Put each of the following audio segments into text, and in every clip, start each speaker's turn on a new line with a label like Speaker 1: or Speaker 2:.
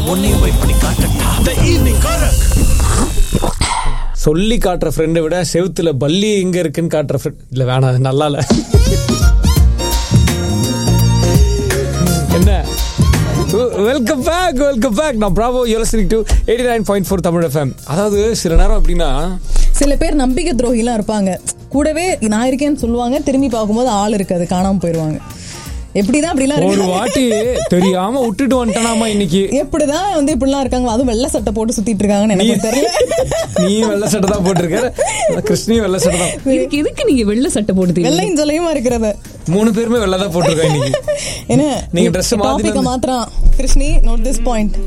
Speaker 1: உன்னையும் போய் பண்ணி காட்டட்டா த ஈவினிங் காரக்
Speaker 2: சொல்லி காட்டுற ஃப்ரெண்டை விட செவுத்துல பல்லி எங்க இருக்குன்னு காட்டுற ஃப்ரெண்ட் இல்ல வேணாம் அது நல்லா இல்ல என்ன வெல்கம் பேக் வெல்கம் பேக் நான் Bravo you listening to eighty nine point four Tamil FM அதாவது சில நேரம் அப்படின்னா
Speaker 3: சில பேர் நம்பிக்கை துரோகிலாம் இருப்பாங்க கூடவே நான் இருக்கேன்னு சொல்லுவாங்க திரும்பி பார்க்கும்போது ஆள் இருக்காது காணாம போயிருவாங்க எப்படிதான் அப்படிலாம்
Speaker 2: ஒரு
Speaker 3: இருக்கு
Speaker 2: வாட்டி தெரியாம விட்டுட்டு வந்துட்டனாமா இன்னைக்கு
Speaker 3: எப்படிதான் வந்து இப்படிலாம் இருக்காங்க அதுவும் வெள்ளை சட்டை போட்டு சுத்திட்டு இருக்காங்கன்னு எனக்கு தெரியல
Speaker 2: நீ வெள்ளை சட்டை தான் போட்டிருக்க கிருஷ்ணி வெள்ளை சட்டை தான்
Speaker 4: இதுக்கு எதுக்கு நீங்க வெள்ளை சட்டை போடுதீங்க
Speaker 3: வெள்ளையும் சொல்லையுமா இருக்கிறத
Speaker 2: மூணு பேருமே வெள்ளை தான் போட்டிருக்கோம் இன்னைக்கு
Speaker 3: என்ன
Speaker 2: நீங்க dress மாத்தினா-
Speaker 3: டாபிக்க மாத்திரம் கிருஷ்ணி நோட் திஸ் பாயிண்ட்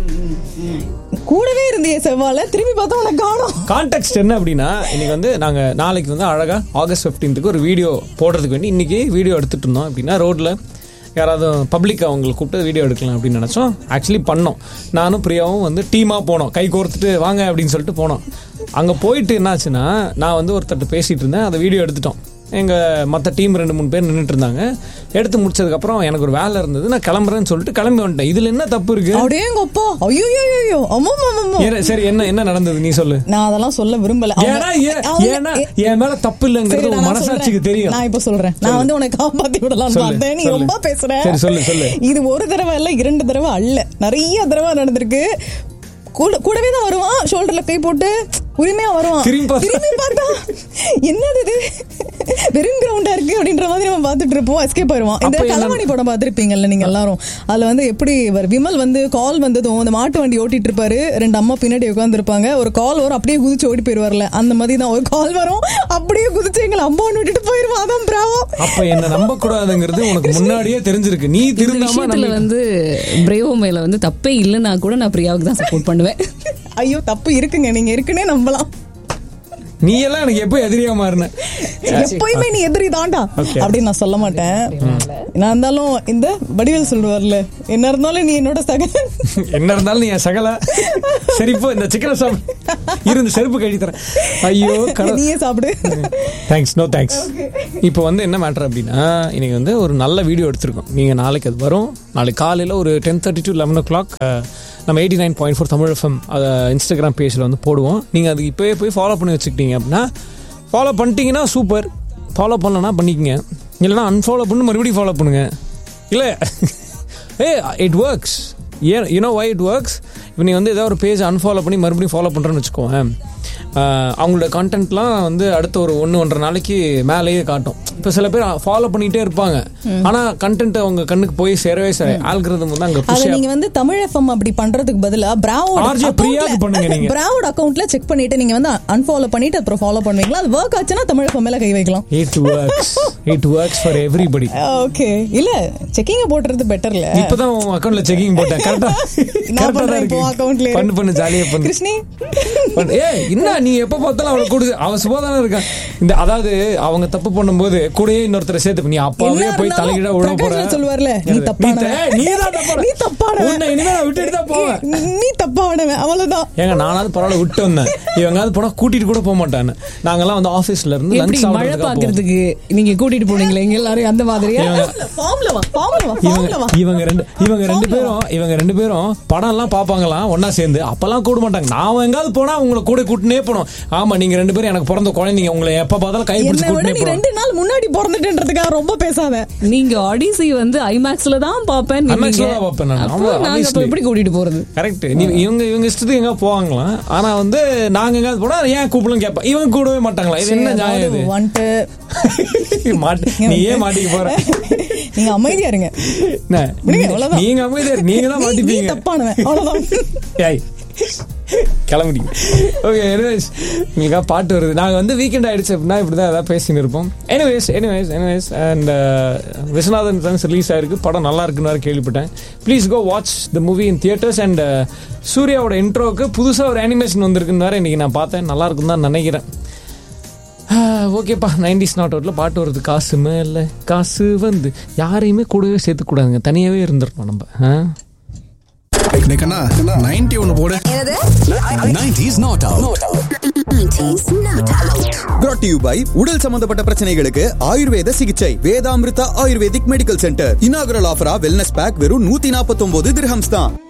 Speaker 3: கூடவே இருந்தியே செவ்வால திரும்பி பார்த்தா உனக்கு காணோம்
Speaker 2: கான்டெக்ட் என்ன அப்படின்னா இன்னைக்கு வந்து நாங்க நாளைக்கு வந்து அழகா ஆகஸ்ட் 15க்கு ஒரு வீடியோ போடுறதுக்கு வேண்டி இன்னைக்கு வீடியோ எடுத்துட்டு இருந்தோம் அப்படின்னா ரோட்ல யாராவது பப்ளிக் அவங்களை கூப்பிட்டு வீடியோ எடுக்கலாம் அப்படின்னு நினச்சோம் ஆக்சுவலி பண்ணோம் நானும் பிரியாவும் வந்து டீமாக போனோம் கை கோர்த்துட்டு வாங்க அப்படின்னு சொல்லிட்டு போனோம் அங்கே போயிட்டு என்னாச்சுன்னா நான் வந்து ஒருத்தர்ட்ட பேசிட்டு இருந்தேன் அதை வீடியோ எடுத்துட்டோம் எங்கள் மற்ற டீம் ரெண்டு மூணு பேர் நின்றுட்டு இருந்தாங்க எடுத்து முடிச்சதுக்கப்புறம் எனக்கு ஒரு வேலை இருந்தது நான் கிளம்புறேன்னு சொல்லிட்டு கிளம்பி வந்துட்டேன் இதில் என்ன தப்பு இருக்கு
Speaker 3: அப்படியே எங்க அப்பா ஐயோ ஐயோ அம்மா அம்மா
Speaker 2: ஏன் சரி என்ன என்ன நடந்தது நீ சொல்லு
Speaker 3: நான் அதெல்லாம் சொல்ல விரும்பல அவங்க-
Speaker 2: ஏன்னா ஏன்
Speaker 3: அவங்க-
Speaker 2: ஏன்னா
Speaker 3: ஏ-
Speaker 2: என் மேல தப்பு இல்லைங்கிறது
Speaker 3: சரிடா,
Speaker 2: உன்
Speaker 3: நான்
Speaker 2: மனசாட்சிக்கு
Speaker 3: சொல்றேன்.
Speaker 2: தெரியும்
Speaker 3: நான் இப்ப சொல்றேன் நான் வந்து உனக்கு காப்பாத்தி விடலாம்
Speaker 2: சொல்லு,
Speaker 3: பார்த்தேன் நீ
Speaker 2: சொல்லு.
Speaker 3: ரொம்ப பேசுற
Speaker 2: சரி, சொல்லு, சொல்லு.
Speaker 3: இது ஒரு தடவை இல்ல இரண்டு தடவை அல்ல நிறைய தடவை நடந்திருக்கு கூட- கூடவே தான் வருவான் ஷோல்டர்ல கை போட்டு உரிமையா வருவான்
Speaker 2: திரும்பி பார்த்தா-
Speaker 3: திரும்பி பார்த்தா என்னது இது வெறும் கிரவுண்டா இருக்கு அப்படின்ற மாதிரி நம்ம பார்த்துட்டு இருப்போம் எஸ்கேப் ஆயிருவான் இந்த
Speaker 2: அப்ப என்ன-
Speaker 3: கலவாணி படம் பார்த்திருப்பீங்கல்ல நீங்க எல்லாரும் அதுல வந்து எப்படி வரு- விமல் வந்து கால் வந்ததும் அந்த மாட்டு வண்டி ஓட்டிட்டு இருப்பாரு ரெண்டு அம்மா பின்னாடி உட்கார்ந்து இருப்பாங்க ஒரு கால் வரும் அப்படியே குதிச்சு ஓடி போயிருவார்ல அந்த மாதிரி தான் ஒரு கால் வரும் அப்படியே குதிச்சு எங்களை அம்மான்னு விட்டுட்டு போயிருவான் அதான் பிராவோ
Speaker 2: அப்ப என்ன நம்ப கூடாதுங்கிறது உனக்கு முன்னாடியே தெரிஞ்சிருக்கு நீ
Speaker 4: இந்த
Speaker 2: திருந்தாம
Speaker 4: விஷயத்துல
Speaker 2: நம்பி-
Speaker 4: வந்து பிரேவோ மேல வந்து தப்பே இல்லைன்னா கூட நான் பிரியாவுக்கு தான் சப்போர்ட் பண்ணுவேன்
Speaker 3: ஐயோ தப்பு இருக்குங்க நீங்க இருக்குன்னே நம்பலாம்
Speaker 2: நீ எல்லாம் எனக்கு எப்போ எதிரியா மாறின
Speaker 3: எப்பயுமே நீ எதிரி தாண்டா
Speaker 2: Okay.
Speaker 3: அப்படின்னு நான் சொல்ல மாட்டேன் நான் இருந்தாலும் இந்த வடிவேல் சொல்லுவார்ல என்ன இருந்தாலும் நீ என்னோட சக
Speaker 2: என்ன இருந்தாலும் நீ என் சகல சரி இப்போ இந்த சிக்கனை சாப்பிடு இருந்து செருப்பு கழி தரேன் ஐயோ கடவுள்
Speaker 3: நீயே சாப்பிடு
Speaker 2: தேங்க்ஸ் நோ தேங்க்ஸ் இப்போ வந்து என்ன மேட்டர் அப்படின்னா இன்னைக்கு வந்து ஒரு நல்ல வீடியோ எடுத்திருக்கோம் நீங்கள் நாளைக்கு அது வரும் நாளைக்கு காலையில் ஒரு ten thirty to eleven o'clock நம்ம eighty nine point four Tamil FM அதை இன்ஸ்டாகிராம் பேஜில் வந்து போடுவோம் நீங்கள் அதுக்கு இப்போவே போய் ஃபாலோ பண்ணி வச்சுக்கிட்டீங்க அப்படின்னா ஃபாலோ பண்ணிட்டீங்கன்னா சூப்பர் ஃபாலோ பண்ணலன்னா பண்ணிக்கங்க இல்லைனா அன்ஃபாலோ பண்ணி மறுபடியும் ஃபாலோ பண்ணுங்க இல்லை uh it works and you know why it works இப்போ நீ வந்து ஏதாவது ஒரு பேஜ் அன்ஃபாலோ பண்ணி மறுபடியும் ஃபாலோ பண்ணுறேன்னு வச்சுக்கோங்க ஆஹ் அவங்களோட கண்டென்ட்லாம் வந்து அடுத்த ஒரு ஒன்று ஒன்றரை நாளைக்கு மேலேயே காட்டும் இப்போ சில பேர் ஃபாலோ பண்ணிகிட்டே இருப்பாங்க ஆனால் கண்டென்ட் அவங்க கண்ணுக்கு போய் சேரவே சேர ஆல்கிரதம் வந்து அங்கே
Speaker 3: அத
Speaker 2: புஷ்
Speaker 3: நீங்க வந்து தமிழ் எஃப்எம் அப்படி பண்றதுக்கு பதிலா பிராவோட
Speaker 2: RJ பிரியாக்கு பண்ணுங்க நீங்க.
Speaker 3: பிராவோட அக்கவுண்ட்ல செக் பண்ணிட்டு நீங்க வந்து அன்ஃபாலோ பண்ணிட்டு அப்புறம் ஃபாலோ பண்ணுவீங்களா அது ஒர்க் ஆச்சுன்னா தமிழ் எஃப்எம் மேல கை வைக்கலாம்
Speaker 2: it works it works for everybody
Speaker 3: okay இல்ல செக்கிங்க போட்டுறது பெட்டர்ல
Speaker 2: இப்பதான் உன் அக்கௌண்ட்ல செக்கிங் போட்டேன் கரெக்டா
Speaker 3: நான் பண்றேன் இப்போ அக்கவுண்ட்ல
Speaker 2: பண்ணு பண்ணு ஜாலியா பண்ணு
Speaker 3: கிருஷ்ணி
Speaker 2: பண்ணு. ஏய் என்ன நீ எப்ப பார்த்தாலும் அவளை கூடு அவன் சுபாதானே இருக்கான் இந்த அதாவது அவங்க தப்பு பண்ணும்போது கூடயே இன்னொருத்தரை சேர்த்து நீ அப்பாவே
Speaker 3: என்ன
Speaker 2: போய்
Speaker 3: இருந்தாலும்
Speaker 2: தலைகிட விழ போற
Speaker 3: பிரகாஷ்ல சொல்லுவார்ல, நீ
Speaker 2: என்னது?
Speaker 3: தப்பானவன்.
Speaker 2: த- நீ தான் தப்பான
Speaker 3: நீ தப்பானவன்.
Speaker 2: உன்னை இனிமே நான் விட்டுட்டு தான் போவேன்
Speaker 3: நீ தப்பானவன் அவ்வளவுதான்
Speaker 2: ஏங்க நானாவது பரவாயில்ல விட்டு வந்தேன் இவங்காவது போனா கூட்டிட்டு கூட போக மாட்டான்னு நாங்கெல்லாம் வந்து ஆபீஸ்ல இருந்து
Speaker 4: எப்படி
Speaker 2: லஞ்ச்
Speaker 4: மழை பாக்குறதுக்கு நீங்க கூட்டிட்டு போனீங்களே எங்க எல்லாரும் அந்த மாதிரியா
Speaker 3: ஃபார்ம்ல வா ஃபார்ம்ல வா
Speaker 2: இவங்க
Speaker 3: ஃபார்ம்ல வா
Speaker 2: இவங்க ரெண்டு இவங்க ரெண்டு பேரும் இவங்க ரெண்டு பேரும் படம் எல்லாம் பாப்பாங்களாம் ஒன்னா சேர்ந்து அப்பெல்லாம் கூட மாட்டாங்க நான் எங்காவது போனா உங்களை கூட கூட்டினே போனோம் ஆமா நீங்க ரெண்டு பேரும் எனக்கு பிறந்த குழந்தைங்க உங்களை எப்ப பார்த்தாலும் கை பிடிச்சு
Speaker 3: என்னை விட
Speaker 2: கூட்டினே
Speaker 3: நீ
Speaker 2: போறோம்
Speaker 3: ரெண்டு நாள் முன்னாடி பிறந்துட்டேன்றதுக்காக ரொம்ப பேசாத
Speaker 4: நீங்க ஆடிசி வந்து ஐமேக்ஸ்ல தான் பாப்பேன்
Speaker 2: IMAX ல தான் பார்ப்பேன் நான். ஆமா,
Speaker 4: நாங்க அப்ப
Speaker 2: obviously.
Speaker 4: எப்படி கூட்டிட்டு போறது
Speaker 2: கரெக்ட் இவங்க இவங்க இஷ்டத்துக்கு எங்க போவாங்களாம் ஆனா வந்து நாங்க எங்காவது போனா ஏன் கூப்பிடலாம் கேட்பேன் இவங்க கூடவே மாட்டாங்களா இது என்ன நியாயம் இது
Speaker 3: வந்துட்டு
Speaker 2: மாட்டு நீ ஏன் மாட்டிக்க போற
Speaker 3: நீங்க அமைதியா இருங்க
Speaker 2: என்ன?
Speaker 3: விடுங்க, அவ்வளவுதான்.
Speaker 2: நீங்க அமைதியா இரு. நீங்க தான்
Speaker 3: நீ- நீ
Speaker 2: மாட்டிப்பீங்க
Speaker 3: தப்பானவன் அவ்வளவுதான்
Speaker 2: ஏய் கிளம்புடி ஓகே எனிவேஸ் உங்களுக்காக பாட்டு வருது நாங்கள் வந்து வீக்கெண்ட் ஆயிடுச்சு அப்படின்னா இப்படி தான் ஏதாவது பேசின்னு இருப்போம் anyways anyways anyways and Viswanathan sons release ஆயிருக்கு படம் நல்லா இருக்குன்னு வேறு கேள்விப்பட்டேன் please go watch the movie in theatres and சூர்யாவோட இன்ட்ரோவுக்கு புதுசாக ஒரு அனிமேஷன் வந்திருக்குன்னு வேறு இன்றைக்கி நான் பார்த்தேன் நல்லா இருக்குன்னு தான் நினைக்கிறேன் ஓகேப்பா நைன்டிஸ் நாட் அவுட்ல பாட்டு வருது காசு மேல காசு வந்து யாரையுமே கூடவே சேர்த்துக்கூடாதுங்க தனியாகவே இருந்துடணும் நம்ம ஆ
Speaker 5: கண்ணா நைன்டி ஒன்னு போடு
Speaker 1: nineties not out
Speaker 6: brought to you by உடல் சம்பந்தப்பட்ட பிரச்சனைகளுக்கு ஆயுர்வேத சிகிச்சை Vedamrita Ayurvedic medical centre inaugural ஆஃபரா வெல்னஸ் பேக் வெறும் நூத்தி நாற்பத்தி ஒன்பது திரஹம்ஸ் தான்